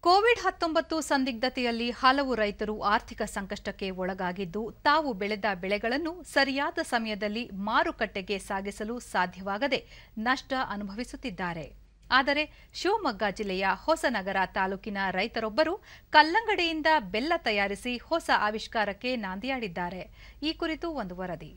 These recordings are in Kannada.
ಕೋವಿಡ್ ಹತ್ತೊಂಬತ್ತು ಸಂದಿಗ್ಧತೆಯಲ್ಲಿ ಹಲವು ರೈತರು ಆರ್ಥಿಕ ಸಂಕಷ್ಟಕ್ಕೆ ಒಳಗಾಗಿದ್ದು ತಾವು ಬೆಳೆದ ಬೆಳೆಗಳನ್ನು ಸರಿಯಾದ ಸಮಯದಲ್ಲಿ ಮಾರುಕಟ್ಟೆಗೆ ಸಾಗಿಸಲು ಸಾಧ್ಯವಾಗದೆ ನಷ್ಟ ಅನುಭವಿಸುತ್ತಿದ್ದಾರೆ ಆದರೆ ಶಿವಮೊಗ್ಗ ಜಿಲ್ಲೆಯ ಹೊಸನಗರ ತಾಲೂಕಿನ ರೈತರೊಬ್ಬರು ಕಲ್ಲಂಗಡಿಯಿಂದ ಬೆಲ್ಲ ತಯಾರಿಸಿ ಹೊಸ ಆವಿಷ್ಕಾರಕ್ಕೆ ನಾಂದಿಯಾಡಿದ್ದಾರೆ ಈ ಕುರಿತು ಒಂದು ವರದಿ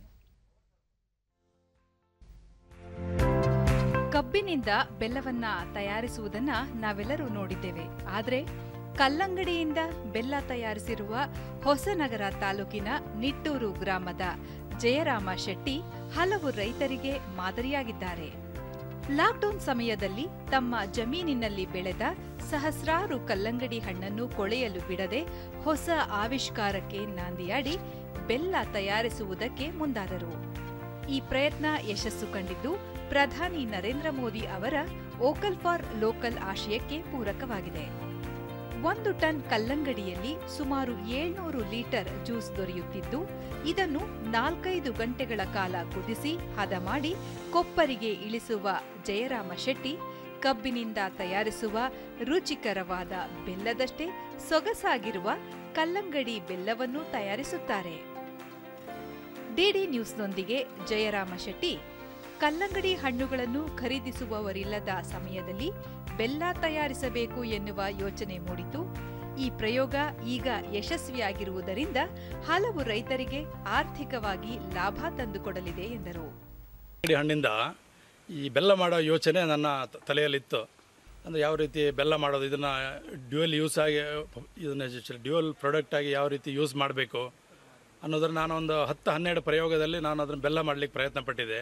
ಕಬ್ಬಿನಿಂದ ಬೆಲ್ಲವನ್ನ ತಯಾರಿಸುವುದನ್ನ ನಾವೆಲ್ಲರೂ ನೋಡಿದ್ದೇವೆ ಆದರೆ ಕಲ್ಲಂಗಡಿಯಿಂದ ಬೆಲ್ಲ ತಯಾರಿಸಿರುವ ಹೊಸನಗರ ತಾಲೂಕಿನ ನಿಟ್ಟೂರು ಗ್ರಾಮದ ಜಯರಾಮ ಶೆಟ್ಟಿ ಹಲವು ರೈತರಿಗೆ ಮಾದರಿಯಾಗಿದ್ದಾರೆ ಲಾಕ್ಡೌನ್ ಸಮಯದಲ್ಲಿ ತಮ್ಮ ಜಮೀನಿನಲ್ಲಿ ಬೆಳೆದ ಸಹಸ್ರಾರು ಕಲ್ಲಂಗಡಿ ಹಣ್ಣನ್ನು ಕೊಳೆಯಲು ಬಿಡದೆ ಹೊಸ ಆವಿಷ್ಕಾರಕ್ಕೆ ನಾಂದಿಯಾಡಿ ಬೆಲ್ಲ ತಯಾರಿಸುವುದಕ್ಕೆ ಮುಂದಾದರು ಈ ಪ್ರಯತ್ನ ಯಶಸ್ಸು ಕಂಡಿದ್ದು ಪ್ರಧಾನಿ ನರೇಂದ್ರ ಮೋದಿ ಅವರ ವೋಕಲ್ ಫಾರ್ ಲೋಕಲ್ ಆಶಯಕ್ಕೆ ಪೂರಕವಾಗಿದೆ ಒಂದು ಟನ್ ಕಲ್ಲಂಗಡಿಯಲ್ಲಿ ಸುಮಾರು ಏಳ್ನೂರು ಲೀಟರ್ ಜ್ಯೂಸ್ ದೊರೆಯುತ್ತಿದ್ದು ಇದನ್ನು ನಾಲ್ಕೈದು ಗಂಟೆಗಳ ಕಾಲ ಕುದಿಸಿ ಹದ ಮಾಡಿ ಕೊಪ್ಪರಿಗೆ ಇಳಿಸುವ ಜಯರಾಮ ಶೆಟ್ಟಿ ಕಬ್ಬಿನಿಂದ ತಯಾರಿಸುವ ರುಚಿಕರವಾದ ಬೆಲ್ಲದಷ್ಟೇ ಸೊಗಸಾಗಿರುವ ಕಲ್ಲಂಗಡಿ ಬೆಲ್ಲವನ್ನು ತಯಾರಿಸುತ್ತಾರೆ ಡಿಡಿ ನ್ಯೂಸ್ನೊಂದಿಗೆ ಜಯರಾಮ ಶೆಟ್ಟಿ ಕಲ್ಲಂಗಡಿ ಹಣ್ಣುಗಳನ್ನು ಖರೀದಿಸುವವರಿಲ್ಲದ ಸಮಯದಲ್ಲಿ ಬೆಲ್ಲ ತಯಾರಿಸಬೇಕು ಎನ್ನುವ ಯೋಚನೆ ಮೂಡಿತು ಈ ಪ್ರಯೋಗ ಈಗ ಯಶಸ್ವಿಯಾಗಿರುವುದರಿಂದ ಹಲವು ರೈತರಿಗೆ ಆರ್ಥಿಕವಾಗಿ ಲಾಭ ತಂದುಕೊಡಲಿದೆ ಎಂದರು ಕಲ್ಲಂಗಡಿ ಹಣ್ಣಿಂದ ಈ ಬೆಲ್ಲ ಮಾಡೋ ಯೋಚನೆ ನನ್ನ ತ- ತಲೆಯಲ್ಲಿತ್ತು ಅಂದರೆ ಯಾವ ರೀತಿ ಬೆಲ್ಲ ಮಾಡೋದು ಇದನ್ನು ಡ್ಯುಯಲ್ ಯೂಸ್ ಆಗಿ ಇದನ್ನು ಡ್ಯುಯಲ್ ಪ್ರಾಡಕ್ಟ್ ಆಗಿ ಯಾವ ರೀತಿ ಯೂಸ್ ಮಾಡಬೇಕು ಅನ್ನೋದನ್ನು ನಾನು ಒಂದು ಹತ್ತು ಹನ್ನೆರಡು ಪ್ರಯೋಗದಲ್ಲಿ ನಾನು ಅದನ್ನು ಬೆಲ್ಲ ಮಾಡಲಿಕ್ಕೆ ಪ್ರಯತ್ನ ಪಟ್ಟಿದ್ದೆ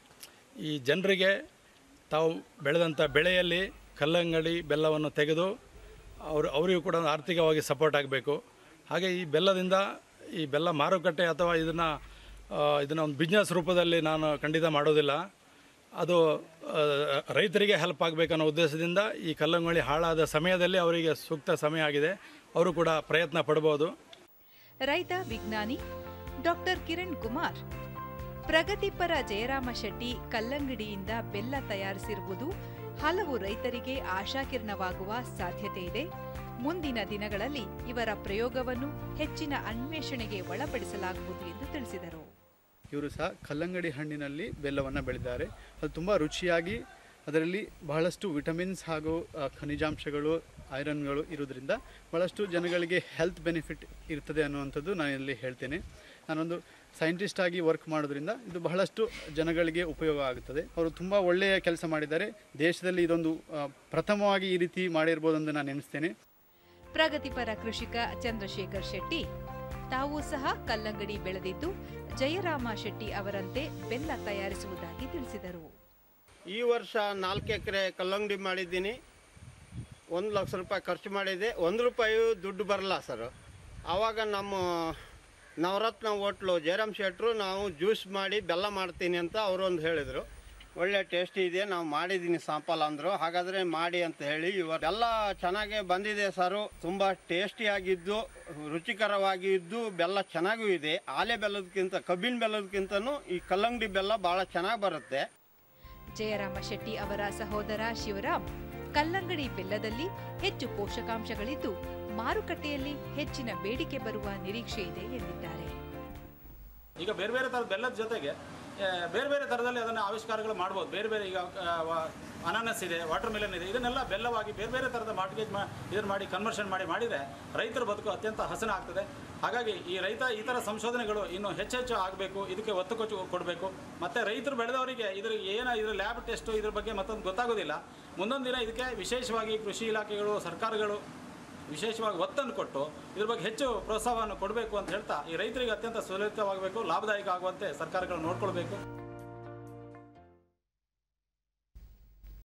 ಈ ಜನರಿಗೆ ತಾವು ಬೆಳೆದಂಥ ಬೆಳೆಯಲ್ಲಿ ಕಲ್ಲಂಗಡಿ ಬೆಲ್ಲವನ್ನು ತೆಗೆದು ಅವರು ಅವರಿಗೂ ಕೂಡ ಒಂದು ಆರ್ಥಿಕವಾಗಿ ಸಪೋರ್ಟ್ ಆಗಬೇಕು ಹಾಗೆ ಈ ಬೆಲ್ಲದಿಂದ ಈ ಬೆಲ್ಲ ಮಾರುಕಟ್ಟೆ ಅಥವಾ ಇದನ್ನು ಇದನ್ನು ಒಂದು ಬಿಸ್ನೆಸ್ ರೂಪದಲ್ಲಿ ನಾನು ಖಂಡಿತ ಮಾಡೋದಿಲ್ಲ ಅದು ಆ, ರೈತರಿಗೆ ಹೆಲ್ಪ್ ಆಗಬೇಕನ್ನೋ ಉದ್ದೇಶದಿಂದ ಈ ಕಲ್ಲಂಗಡಿ ಹಾಳಾದ ಸಮಯದಲ್ಲಿ ಅವರಿಗೆ ಸೂಕ್ತ ಸಮಯ ಆಗಿದೆ ಅವರು ಕೂಡ ಪ್ರಯತ್ನ ಪಡ್ಬೋದು ರೈತ ವಿಜ್ಞಾನಿ ಡಾಕ್ಟರ್ ಕಿರಣ್ ಕುಮಾರ್ ಪ್ರಗತಿಪರ ಜಯರಾಮ ಶೆಟ್ಟಿ ಕಲ್ಲಂಗಡಿಯಿಂದ ಬೆಲ್ಲ ತಯಾರಿಸಿರುವುದು ಹಲವು ರೈತರಿಗೆ ಆಶಾಕಿರಣವಾಗುವ ಸಾಧ್ಯತೆ ಇದೆ ಮುಂದಿನ ದಿನಗಳಲ್ಲಿ ಇವರ ಪ್ರಯೋಗವನ್ನು ಹೆಚ್ಚಿನ ಅನ್ವೇಷಣೆಗೆ ಒಳಪಡಿಸಲಾಗುವುದು ಎಂದು ತಿಳಿಸಿದರು ಇವರು ಸಹ ಕಲ್ಲಂಗಡಿ ಹಣ್ಣಿನಲ್ಲಿ ಬೆಲ್ಲವನ್ನು ಬೆಳೆದಿದ್ದಾರೆ ಅದು ತುಂಬ ರುಚಿಯಾಗಿ ಅದರಲ್ಲಿ ಬಹಳಷ್ಟು ವಿಟಮಿನ್ಸ್ ಹಾಗೂ ಆ, ಖನಿಜಾಂಶಗಳು ಐರನ್ಗಳು ಇರೋದ್ರಿಂದ ಬಹಳಷ್ಟು ಜನಗಳಿಗೆ ಹೆಲ್ತ್ ಬೆನಿಫಿಟ್ ಇರ್ತದೆ ಅನ್ನುವಂಥದ್ದು ನಾನು ಇಲ್ಲಿ ಹೇಳ್ತೇನೆ ನಾನೊಂದು ಸೈಂಟಿಸ್ಟ್ ಆಗಿ ವರ್ಕ್ ಮಾಡೋದ್ರಿಂದ ಇದು ಬಹಳಷ್ಟು ಜನಗಳಿಗೆ ಉಪಯೋಗ ಆಗುತ್ತದೆ ಅವರು ತುಂಬ ಒಳ್ಳೆಯ ಕೆಲಸ ಮಾಡಿದ್ದಾರೆ ದೇಶದಲ್ಲಿ ಇದೊಂದು ಆ, ಪ್ರಥಮವಾಗಿ ಈ ರೀತಿ ಮಾಡಿರ್ಬೋದು ಎಂದು ನಾನು ಎನಿಸ್ತೇನೆ ಪ್ರಗತಿಪರ ಕೃಷಿಕ ಚಂದ್ರಶೇಖರ್ ಶೆಟ್ಟಿ ತಾವೂ ಸಹ ಕಲ್ಲಂಗಡಿ ಬೆಳೆದಿದ್ದು ಜಯರಾಮ ಶೆಟ್ಟಿ ಅವರಂತೆ ಬೆಲ್ಲ ತಯಾರಿಸುವುದಾಗಿ ತಿಳಿಸಿದರು ಈ ವರ್ಷ ನಾಲ್ಕು ಎಕರೆ ಕಲ್ಲಂಗಡಿ ಮಾಡಿದ್ದೀನಿ ಒಂದು ಲಕ್ಷ ರೂಪಾಯಿ ಖರ್ಚು ಮಾಡಿದೆ ಒಂದು ರೂಪಾಯಿ ದುಡ್ಡು ಬರಲ್ಲ ಸರ್ ಆವಾಗ ನಮ್ಮ ನವರತ್ನ ಹೋಟ್ಲು ಜಯರಾಮ್ ಶೆಟ್ರು ನಾವು ಜ್ಯೂಸ್ ಮಾಡಿ ಬೆಲ್ಲ ಮಾಡ್ತೀನಿ ಅಂತ ಅವರೊಂದು ಹೇಳಿದರು ಒಳ್ಳೆ ಟೇಸ್ಟಿ ಇದೆ ನಾವು ಮಾಡಿದ್ದೀನಿ ಸಾಂಪಲ್ ಅಂದರು ಹಾಗಾದರೆ ಮಾಡಿ ಅಂತ ಹೇಳಿ ಇವ ಬೆಲ್ಲ ಚೆನ್ನಾಗೇ ಬಂದಿದೆ ಸರು ತುಂಬ ಟೇಸ್ಟಿಯಾಗಿದ್ದು ರುಚಿಕರವಾಗಿದ್ದು ಬೆಲ್ಲ ಚೆನ್ನಾಗೂ ಇದೆ ಆಲೆ ಬೆಲ್ಲದಕ್ಕಿಂತ ಕಬ್ಬಿನ ಬೆಲ್ಲದಕ್ಕಿಂತನೂ ಈ ಕಲ್ಲಂಗಡಿ ಬೆಲ್ಲ ಭಾಳ ಚೆನ್ನಾಗಿ ಬರುತ್ತೆ ಜಯರಾಮ ಶೆಟ್ಟಿ ಅವರ ಸಹೋದರ ಶಿವರಾಮ್ ಕಲ್ಲಂಗಡಿ ಬೆಲ್ಲದಲ್ಲಿ ಹೆಚ್ಚು ಪೋಷಕಾಂಶಗಳಿದ್ದು ಮಾರುಕಟ್ಟೆಯಲ್ಲಿ ಹೆಚ್ಚಿನ ಬೇಡಿಕೆ ಬರುವ ನಿರೀಕ್ಷೆ ಇದೆ ಎಂದಿದ್ದಾರೆ ಈಗ ಬೇರೆ ಬೇರೆ ಥರದ ಬೆಲ್ಲದ ಜೊತೆಗೆ ಆ, ಬೇರೆ ಬೇರೆ ಥರದಲ್ಲಿ ಅದನ್ನು ಆವಿಷ್ಕಾರಗಳು ಮಾಡ್ಬೋದು ಬೇರೆ ಬೇರೆ ಈಗ ಅನಾನಸ್ ಇದೆ ವಾಟರ್ ಮೆಲನ್ ಇದೆ ಇದನ್ನೆಲ್ಲ ಬೆಲ್ಲವಾಗಿ ಬೇರೆ ಬೇರೆ ಥರದ ಮಾರ್ಟ್ಗೇಜ್ ಮಾ ಇದನ್ನು ಮಾಡಿ ಕನ್ವರ್ಷನ್ ಮಾಡಿ ಮಾಡಿದರೆ ರೈತರ ಬದುಕು ಅತ್ಯಂತ ಹಸನ ಆಗ್ತದೆ ಹಾಗಾಗಿ ಈ ರೈತ ಈ ಥರ ಸಂಶೋಧನೆಗಳು ಇನ್ನೂ ಹೆಚ್ಚೆಚ್ಚು ಆಗಬೇಕು ಇದಕ್ಕೆ ಒತ್ತು ಕೊಚ್ಚು ಕೊಡಬೇಕು ಮತ್ತು ರೈತರು ಬೆಳೆದವರಿಗೆ ಇದ್ರ ಏನು ಇದ್ರ ಲ್ಯಾಬ್ ಟೆಸ್ಟು ಇದ್ರ ಬಗ್ಗೆ ಮತ್ತೊಂದು ಗೊತ್ತಾಗೋದಿಲ್ಲ ಮುಂದೊಂದು ದಿನ ಇದಕ್ಕೆ ವಿಶೇಷವಾಗಿ ಕೃಷಿ ಇಲಾಖೆಗಳು ಸರ್ಕಾರಗಳು ವಿಶೇಷವಾಗಿ ಒತ್ತನ್ನು ಕೊಟ್ಟು ಇದ್ರ ಬಗ್ಗೆ ಹೆಚ್ಚು ಪ್ರೋತ್ಸಾಹವನ್ನು ಕೊಡಬೇಕು ಅಂತ ಹೇಳ್ತಾ ಈ ರೈತರಿಗೆ ಅತ್ಯಂತ ಸುಲಲಿತವಾಗಬೇಕು ಲಾಭದಾಯಕ ಆಗುವಂತೆ ಸರ್ಕಾರಗಳು ನೋಡ್ಕೊಳ್ಬೇಕು